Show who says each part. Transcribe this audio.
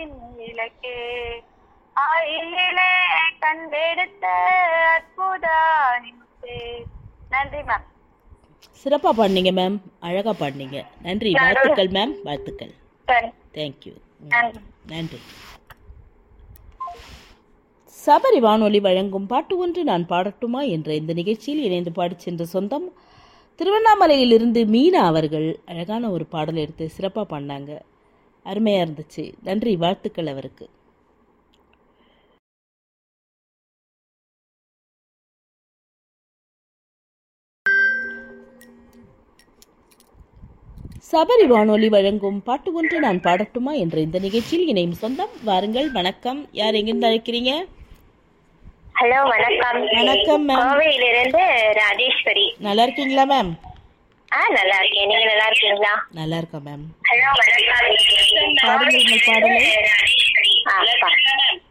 Speaker 1: இலக்கே ஆயிலே கண்டெடுத்த அற்புத நிமிஷே நன்றி மேம்
Speaker 2: சிறப்பாக பாடினீங்க மேம் அழகாக பாடினீங்க நன்றி வாழ்த்துக்கள் மேம் வாழ்த்துக்கள்
Speaker 1: சரி
Speaker 2: தேங்க்யூ
Speaker 1: நன்றி
Speaker 2: நன்றி சபரி வானொலி வழங்கும் பாட்டு ஒன்று நான் பாடட்டுமா என்ற இந்த நிகழ்ச்சியில் இணைந்து பாடிச் சென்ற சொந்தம் திருவண்ணாமலையிலிருந்து மீனா அவர்கள் அழகான ஒரு பாடல் எடுத்து சிறப்பாக பாடினாங்க அருமையாக இருந்துச்சு நன்றி வாழ்த்துக்கள் அவருக்கு சபரி வானொலி வழங்கும் பாட்டு ஒன்று நான் பாடட்டுமா என்ற இந்த நிகழ்ச்சியில் இணையும் சொந்தம் வாருங்கள் வணக்கம் யார் எங்கிருந்து அழைக்கிறீங்க
Speaker 1: ஹலோ வணக்கம்
Speaker 2: வணக்கம் மேம்
Speaker 1: கோவையிலிருந்து ராஜேஸ்வரி
Speaker 2: நல்லா இருக்கீங்களா மேம்
Speaker 1: ஆ நல்லா இருக்கேன் நீங்க நல்லா இருக்கீங்களா
Speaker 2: நல்லா இருக்கேன் மேம்
Speaker 1: ஹலோ வணக்கம்
Speaker 2: பாடுங்கள் உங்கள் பாடலை
Speaker 1: ஆ, பா.